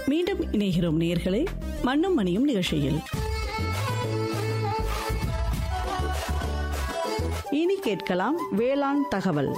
மீண்டும் இணைகிறோம் நேர்களே மண்ணும் மணியும் நிகழ்ச்சியில் இனி கேட்கலாம் வேளாண் தகவல்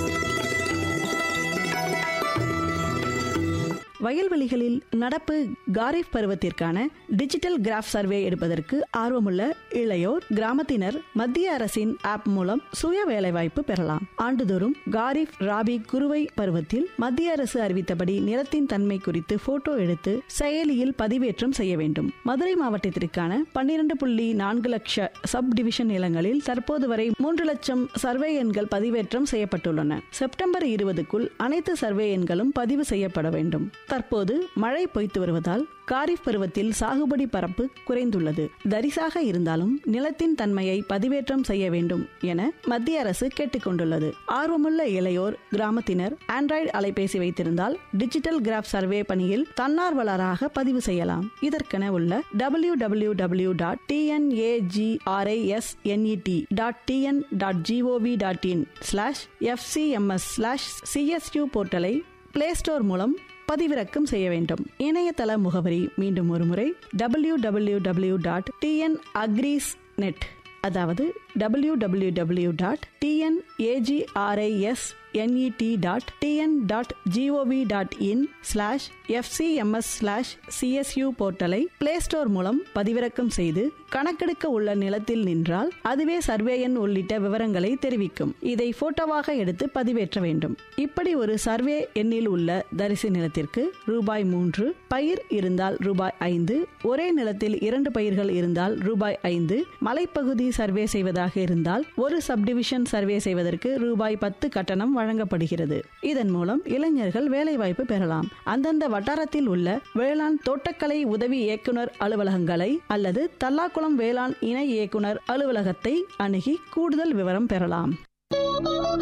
வயல்வெளிகளில் நடப்பு காரிஃப் பருவத்திற்கான டிஜிட்டல் கிராஃப் சர்வே எடுப்பதற்கு ஆர்வமுள்ள இளையோர் கிராமத்தினர் மத்திய அரசின் ஆப் மூலம் சுய வேலைவாய்ப்பு பெறலாம் ஆண்டுதோறும் காரிஃப் ராபி குறுவை பருவத்தில் மத்திய அரசு அறிவித்தபடி நிலத்தின் தன்மை குறித்து போட்டோ எடுத்து செயலியில் பதிவேற்றம் செய்ய வேண்டும் மதுரை மாவட்டத்திற்கான பன்னிரண்டு புள்ளி நான்கு லட்ச சப் டிவிஷன் நிலங்களில் தற்போது வரை மூன்று லட்சம் சர்வே எண்கள் பதிவேற்றம் செய்யப்பட்டுள்ளன செப்டம்பர் இருபதுக்குள் அனைத்து சர்வே எண்களும் பதிவு செய்யப்பட வேண்டும் தற்போது மழை பொய்த்து வருவதால் காரிஃப் பருவத்தில் சாகுபடி பரப்பு குறைந்துள்ளது தரிசாக இருந்தாலும் நிலத்தின் தன்மையை பதிவேற்றம் செய்ய வேண்டும் என மத்திய அரசு கேட்டுக்கொண்டுள்ளது ஆர்வமுள்ள இளையோர் கிராமத்தினர் ஆண்ட்ராய்டு அலைபேசி வைத்திருந்தால் டிஜிட்டல் கிராஃப் சர்வே பணியில் தன்னார்வலராக பதிவு செய்யலாம் இதற்கென உள்ள W W W dot TNAGRISNET dot TN dot GOV dot in slash FCMS slash CSU போர்ட்டலை பிளே ஸ்டோர் மூலம் பதிவிறக்கம் செய்ய வேண்டும் இணையதள முகவரி மீண்டும் ஒருமுறை W W W dot TN agris net அதாவது W W W dot TN AGRIS NET dot TN dot GOV dot in slash FCMS slash CSU போர்ட்டலை பிளே ஸ்டோர் மூலம் பதிவிறக்கம் செய்து கணக்கெடுக்க உள்ள நிலத்தில் நின்றால் அதுவே சர்வே எண் உள்ளிட்ட விவரங்களை தெரிவிக்கும் இதை போட்டோவாக எடுத்து பதிவேற்ற வேண்டும் இப்படி ஒரு சர்வே எண்ணில் உள்ள தரிசு நிலத்திற்கு ரூபாய் மூன்று பயிர் இருந்தால் ரூபாய் ஐந்து ஒரே நிலத்தில் இரண்டு பயிர்கள் இருந்தால் ரூபாய் ஐந்து மலைப்பகுதி சர்வே செய்வதாக இருந்தால் ஒரு சப்டிவிஷன் சர்வே செய்வதற்கு ரூபாய் பத்து கட்டணம் வழங்கப்படுகிறது இதன் மூலம் இளைஞர்கள் வேலைவாய்ப்பு பெறலாம் அந்தந்த வட்டாரத்தில் உள்ள வேளாண் தோட்டக்கலை உதவி இயக்குனர் அலுவலகங்களை அல்லது தல்லாக்குளம் வேளாண் இணை இயக்குனர் அலுவலகத்தை அணுகி கூடுதல் விவரம் பெறலாம்